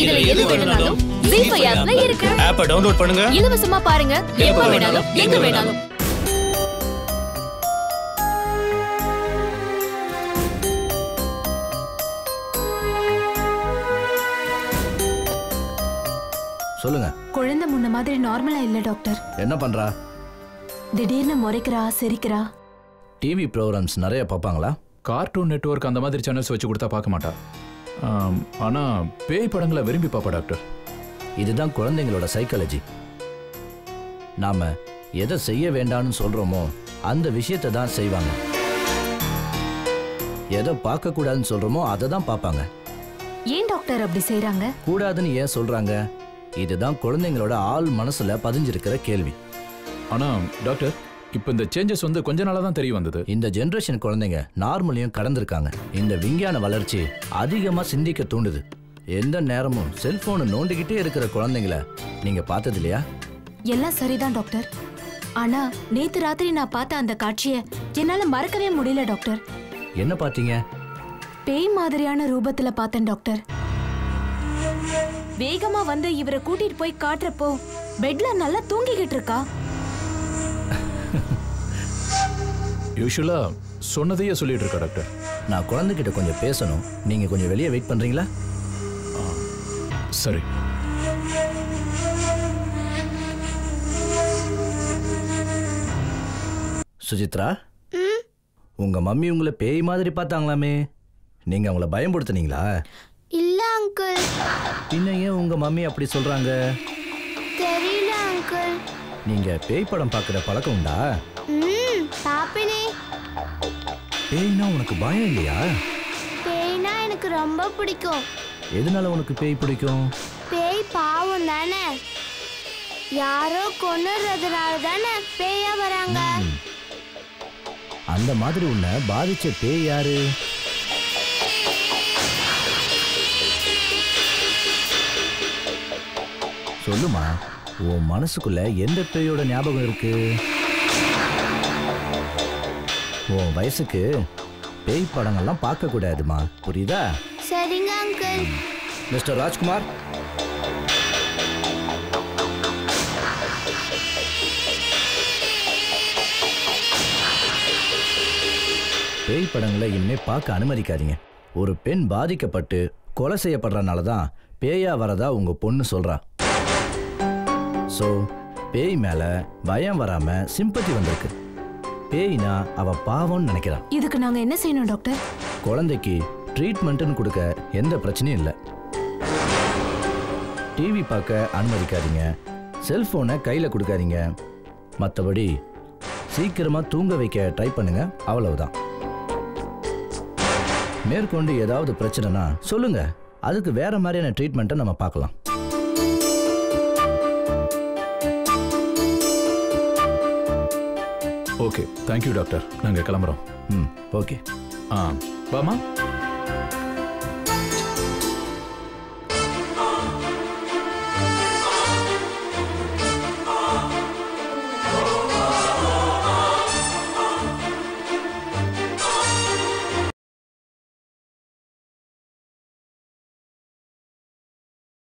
இதுல எது வேணும்னாலும் ஜீபே ஆப்ல இருக்கு ஆப்பை டவுன்லோட் பண்ணுங்க இலவசமா பாருங்க எப்ப வேணாலும் எங்க வேணாலும் சொல்லுங்க குழந்தை முன்ன மாதிரி நார்மலா இல்ல டாக்டர் என்ன பண்றா திடீர்னு முறைக்கிறா சிரிக்கிறா டிவி ப்ரோக்ராம்ஸ் நிறைய பார்ப்பாங்களா கார்ட்டூன் நெட்வொர்க் அந்த மாதிரி சேனல்ஸ் வச்சு கொடுத்தா பார்க்க மாட்டா ஆம், ஆனா பேய் படங்களை விரும்பி பார்ப்பா டாக்டர் இதுதான் குழந்தைங்களோட சைக்காலஜி நாம எதை செய்ய வேண்டாம்னு சொல்றோமோ அந்த விஷயத்தை தான் செய்வாங்க எதை பார்க்க கூடாதுன்னு சொல்றோமோ அதை தான் பார்ப்பாங்க ஏன் டாக்டர் அப்படி செய்றாங்க கூடாதுன்னு ஏன் சொல்றாங்க இதுதான் குழந்தைங்களோட ஆள் மனசுல பதிஞ்சிருக்கிற கேள்வி ஆனா டாக்டர் இப்போ இந்த சேஞ்சஸ் வந்து கொஞ்ச நாளா தான் தெரிய வந்தது இந்த ஜெனரேஷன் குழந்தைங்க நார்மலையும் கடந்திருக்காங்க இந்த விஞ்ஞான வளர்ச்சி அதிகமா சிந்திக்க தூண்டுது எந்த நேரமும் செல்போனை நோண்டிக்கிட்டே இருக்கிற குழந்தைங்கள நீங்க பார்த்தது இல்லையா எல்லாம் சரிதான் டாக்டர் ஆனா நேத்து ராத்திரி நான் பார்த்த அந்த காட்சிய என்னால மறக்கவே முடியல டாக்டர் என்ன பார்த்தீங்க பேய் மாதிரியான ரூபத்துல பார்த்தேன் டாக்டர் வேகமா வந்து இவரை கூட்டிட்டு போய் காட்டுறப்போ பெட்ல நல்லா தூங்கிக்கிட்டு இருக்கா யூஸ்வலா சொன்னதையே சொல்லிட்டு இருக்கா டாக்டர் நான் குழந்தைகிட்ட கொஞ்சம் பேசணும் நீங்க கொஞ்சம் வெளியே வெயிட் பண்றீங்களா சரி சுசித்ரா உங்க மம்மி உங்களை பேய் மாதிரி பார்த்தாங்களாமே நீங்க அவங்கள பயன்படுத்துனீங்களா இல்ல அங்கிள் பின்ன ஏன் உங்க மம்மி அப்படி சொல்றாங்க தெரியல அங்கிள் நீங்க பேய் படம் பார்க்குற பழக்கம் உண்டா ம் பாப்பினே பேய்னா உனக்கு பயம் இல்லையா பேய்னா எனக்கு ரொம்ப பிடிக்கும் எதனால உனக்கு பேய் பிடிக்கும் பேய் பாவம் தானே யாரோ கொன்னுறதுனால தானே பேயா வராங்க அந்த மாதிரி உன்னை பாதிச்ச பேய் யாரு சொல்லுமா உன் மனசுக்குள்ள எந்த பேயோட ஞாபகம் இருக்கு உன் வயசுக்கு பேய் படங்கள்லாம் பார்க்க கூடாதுமா புரியுதா சரிங்க அங்கிள் மிஸ்டர் ராஜ்குமார் பேய் படங்களை இனிமே பார்க்க அனுமதிக்காதீங்க ஒரு பெண் பாதிக்கப்பட்டு கொலை செய்யப்படுறனால தான் பேயா வரதா உங்க பொண்ணு சொல்றா ஸோ பேய் மேல பயம் வராம சிம்பத்தி வந்திருக்கு பேய்னா அவ பாவம்னு நினைக்கிறா இதுக்கு நாங்க என்ன செய்யணும் டாக்டர் குழந்தைக்கு ட்ரீட்மெண்ட்டுன்னு கொடுக்க எந்த பிரச்சனையும் இல்லை டிவி பார்க்க அனுமதிக்காதீங்க செல்போனை கையில் கொடுக்காதீங்க மற்றபடி சீக்கிரமாக தூங்க வைக்க ட்ரை பண்ணுங்க அவ்வளவுதான் மேற்கொண்டு ஏதாவது பிரச்சனைனா சொல்லுங்க அதுக்கு வேற மாதிரியான ட்ரீட்மெண்ட்டை நம்ம பார்க்கலாம் ஓகே தேங்க்யூ டாக்டர் நாங்க கிளம்புறோம் ம் ஓகே ஆ வாமா